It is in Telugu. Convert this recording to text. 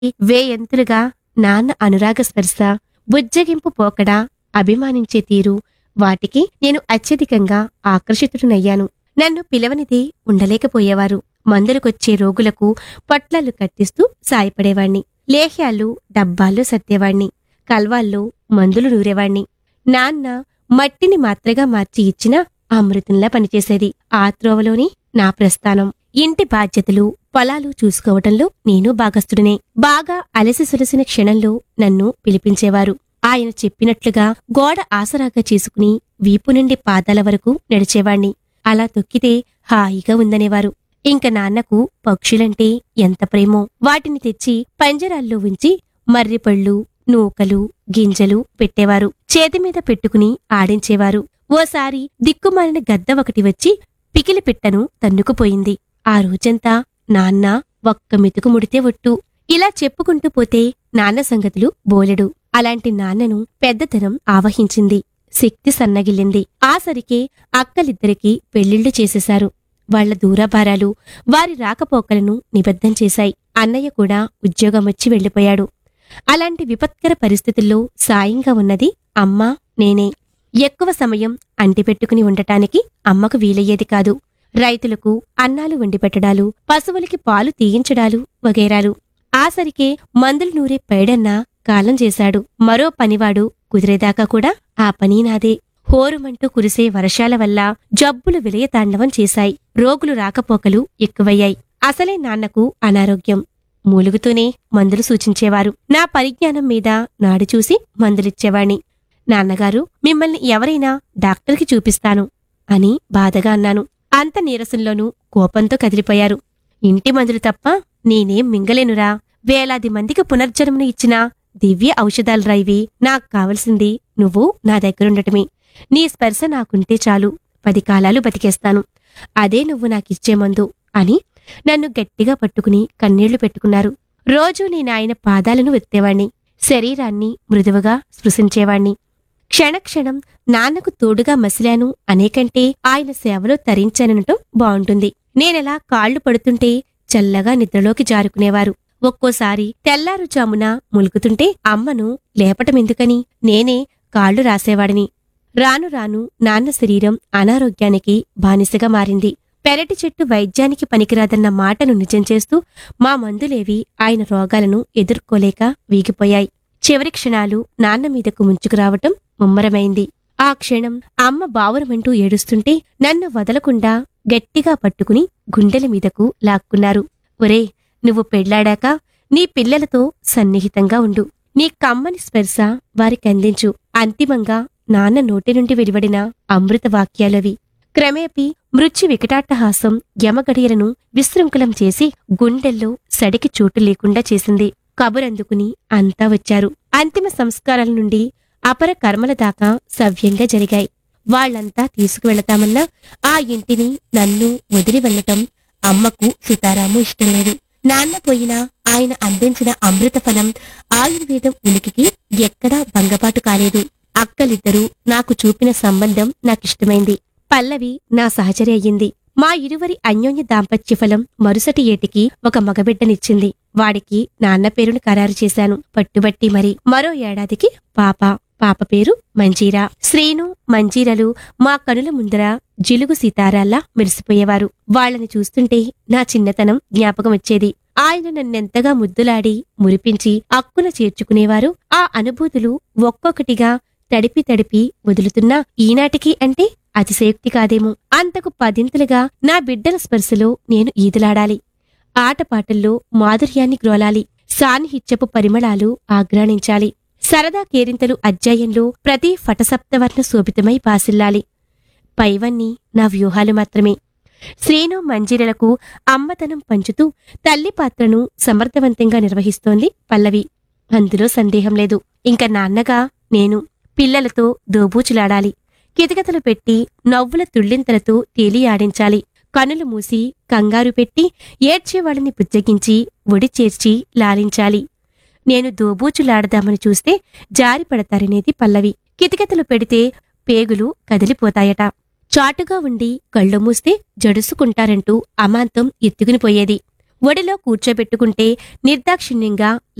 వేయంతులుగా నాన్న అనురాగ స్పర్శ బుజ్జగింపు పోకడా అభిమానించే తీరు వాటికి నేను అత్యధికంగా ఆకర్షితుడనయ్యాను నన్ను పిలవనిది ఉండలేకపోయేవారు మందులకొచ్చే రోగులకు పొట్లలు కట్టిస్తూ సాయపడేవాణ్ణి లేహ్యాలు డబ్బాల్లో సర్దేవాణ్ణి కల్వాల్లో మందులు నూరేవాణ్ణి నాన్న మట్టిని మాత్రగా మార్చి ఇచ్చిన అమృతంలా పనిచేసేది ఆ త్రోవలోని నా ప్రస్థానం ఇంటి బాధ్యతలు పొలాలు చూసుకోవటంలో నేను భాగస్థుడినే బాగా అలసి సొలసిన క్షణంలో నన్ను పిలిపించేవారు ఆయన చెప్పినట్లుగా గోడ ఆసరాగా చేసుకుని వీపు నుండి పాదాల వరకు నడిచేవాణ్ణి అలా తొక్కితే హాయిగా ఉందనేవారు ఇంక నాన్నకు పక్షులంటే ఎంత ప్రేమో వాటిని తెచ్చి పంజరాల్లో ఉంచి మర్రిపళ్ళు నూకలు గింజలు పెట్టేవారు చేతి మీద పెట్టుకుని ఆడించేవారు ఓసారి దిక్కుమాలిన గద్ద ఒకటి వచ్చి పికిలి పిట్టను తన్నుకుపోయింది ఆ రోజంతా నాన్న ఒక్క మెతుకు ముడితే ఒట్టు ఇలా చెప్పుకుంటూ పోతే నాన్న సంగతులు బోలెడు అలాంటి నాన్నను పెద్దతనం ఆవహించింది శక్తి సన్నగిల్లింది ఆసరికే అక్కలిద్దరికీ పెళ్లిళ్లు చేసేశారు వాళ్ల దూరభారాలు వారి రాకపోకలను నిబద్ధం చేశాయి అన్నయ్య కూడా ఉద్యోగం వచ్చి వెళ్లిపోయాడు అలాంటి విపత్కర పరిస్థితుల్లో సాయంగా ఉన్నది అమ్మ నేనే ఎక్కువ సమయం అంటిపెట్టుకుని ఉండటానికి అమ్మకు వీలయ్యేది కాదు రైతులకు అన్నాలు వండిపెట్టడాలు పశువులకి పాలు తీయించడాలు వగైరాలు ఆసరికే మందులు నూరే పైడన్నా కాలం చేశాడు మరో పనివాడు కుదిరేదాకా కూడా ఆ పని నాదే హోరుమంటూ కురిసే వర్షాల వల్ల జబ్బులు విలయతాండవం చేశాయి రోగులు రాకపోకలు ఎక్కువయ్యాయి అసలే నాన్నకు అనారోగ్యం మూలుగుతూనే మందులు సూచించేవారు నా పరిజ్ఞానం మీద నాడి చూసి మందులిచ్చేవాణ్ణి నాన్నగారు మిమ్మల్ని ఎవరైనా డాక్టర్కి చూపిస్తాను అని బాధగా అన్నాను అంత నీరసంలోనూ కోపంతో కదిలిపోయారు ఇంటి మందులు తప్ప నేనేం మింగలేనురా వేలాది మందికి పునర్జన్మను ఇచ్చిన దివ్య ఔషధాలు రైవి నాకు కావలసింది నువ్వు నా దగ్గరుండటమే నీ స్పర్శ నాకుంటే చాలు పది కాలాలు బతికేస్తాను అదే నువ్వు నాకిచ్చే మందు అని నన్ను గట్టిగా పట్టుకుని కన్నీళ్లు పెట్టుకున్నారు రోజూ నేనాయన పాదాలను వెత్తేవాణ్ణి శరీరాన్ని మృదువుగా స్పృశించేవాణ్ణి క్షణక్షణం నాన్నకు తోడుగా మసిలాను అనేకంటే ఆయన సేవలో తరించాననటం బావుంటుంది నేనెలా కాళ్లు పడుతుంటే చల్లగా నిద్రలోకి జారుకునేవారు ఒక్కోసారి తెల్లారుజామున ములుగుతుంటే అమ్మను లేపటమెందుకని నేనే కాళ్లు రాసేవాడిని రాను రాను నాన్న శరీరం అనారోగ్యానికి బానిసగా మారింది పెరటి చెట్టు వైద్యానికి పనికిరాదన్న మాటను నిజం చేస్తూ మా మందులేవి ఆయన రోగాలను ఎదుర్కోలేక వీగిపోయాయి చివరి క్షణాలు నాన్న మీదకు ముంచుకురావటం ముమ్మరమైంది ఆ క్షణం అమ్మ బావురమంటూ ఏడుస్తుంటే నన్ను వదలకుండా గట్టిగా పట్టుకుని గుండెల మీదకు లాక్కున్నారు ఒరే నువ్వు పెళ్లాడాక నీ పిల్లలతో సన్నిహితంగా ఉండు నీ కమ్మని స్పర్శ వారికి అందించు అంతిమంగా నాన్న నోటి నుండి వెలువడిన అమృత వాక్యాలవి క్రమేపీ మృత్యు వికటాట్టహాసం యమగడియలను విశృంఖలం చేసి గుండెల్లో సడికి చోటు లేకుండా చేసింది కబురందుకుని అంతా వచ్చారు అంతిమ సంస్కారాల నుండి అపర కర్మల దాకా సవ్యంగా జరిగాయి వాళ్ళంతా తీసుకువెళతామన్నా ఆ ఇంటిని నన్ను వదిలి వెళ్ళటం అమ్మకు సీతారాము ఇష్టం లేదు నాన్న పోయినా ఆయన అందించిన అమృత ఫలం ఆయుర్వేదం ఉనికికి ఎక్కడా భంగపాటు కాలేదు అక్కలిద్దరూ నాకు చూపిన సంబంధం నాకిష్టమైంది పల్లవి నా సహచరి అయ్యింది మా ఇరువరి అన్యోన్య దాంపత్య ఫలం మరుసటి ఏటికి ఒక మగబిడ్డనిచ్చింది వాడికి నాన్న పేరును ఖరారు చేశాను పట్టుబట్టి మరి మరో ఏడాదికి పాప పాప పేరు మంజీరా శ్రీను మంజీరలు మా కనుల ముందర జిలుగు సీతారాల్లా మెరిసిపోయేవారు వాళ్ళని చూస్తుంటే నా చిన్నతనం జ్ఞాపకం వచ్చేది ఆయన నన్నెంతగా ముద్దులాడి మురిపించి అక్కున చేర్చుకునేవారు ఆ అనుభూతులు ఒక్కొక్కటిగా తడిపి తడిపి వదులుతున్నా ఈనాటికి అంటే అతిశయోక్తి కాదేమో అంతకు పదింతలుగా నా బిడ్డల స్పర్శలో నేను ఈదులాడాలి ఆటపాటల్లో మాధుర్యాన్ని గ్రోలాలి సాన్నిహిత్యపు పరిమళాలు ఆగ్రాణించాలి సరదా కేరింతలు అధ్యాయంలో ప్రతి ఫటసప్తవర్ణ శోభితమై బాసిల్లాలి పైవన్నీ నా వ్యూహాలు మాత్రమే శ్రీను మంజీరలకు అమ్మతనం పంచుతూ తల్లి పాత్రను సమర్థవంతంగా నిర్వహిస్తోంది పల్లవి అందులో సందేహం లేదు ఇంక నాన్నగా నేను పిల్లలతో దోబూచులాడాలి కితకితలు పెట్టి నవ్వుల తుళ్ళింతలతో తేలి ఆడించాలి కనులు మూసి కంగారు పెట్టి ఏడ్చేవాళ్ళని బుజ్జగించి ఒడి చేర్చి లాలించాలి నేను దోబూచులాడదామని చూస్తే జారి పడతారనేది పల్లవి కితకితలు పెడితే పేగులు కదిలిపోతాయట చాటుగా ఉండి కళ్ళు మూస్తే జడుసుకుంటారంటూ అమాంతం ఎత్తుకునిపోయేది ఒడిలో కూర్చోబెట్టుకుంటే నిర్దాక్షిణ్యంగా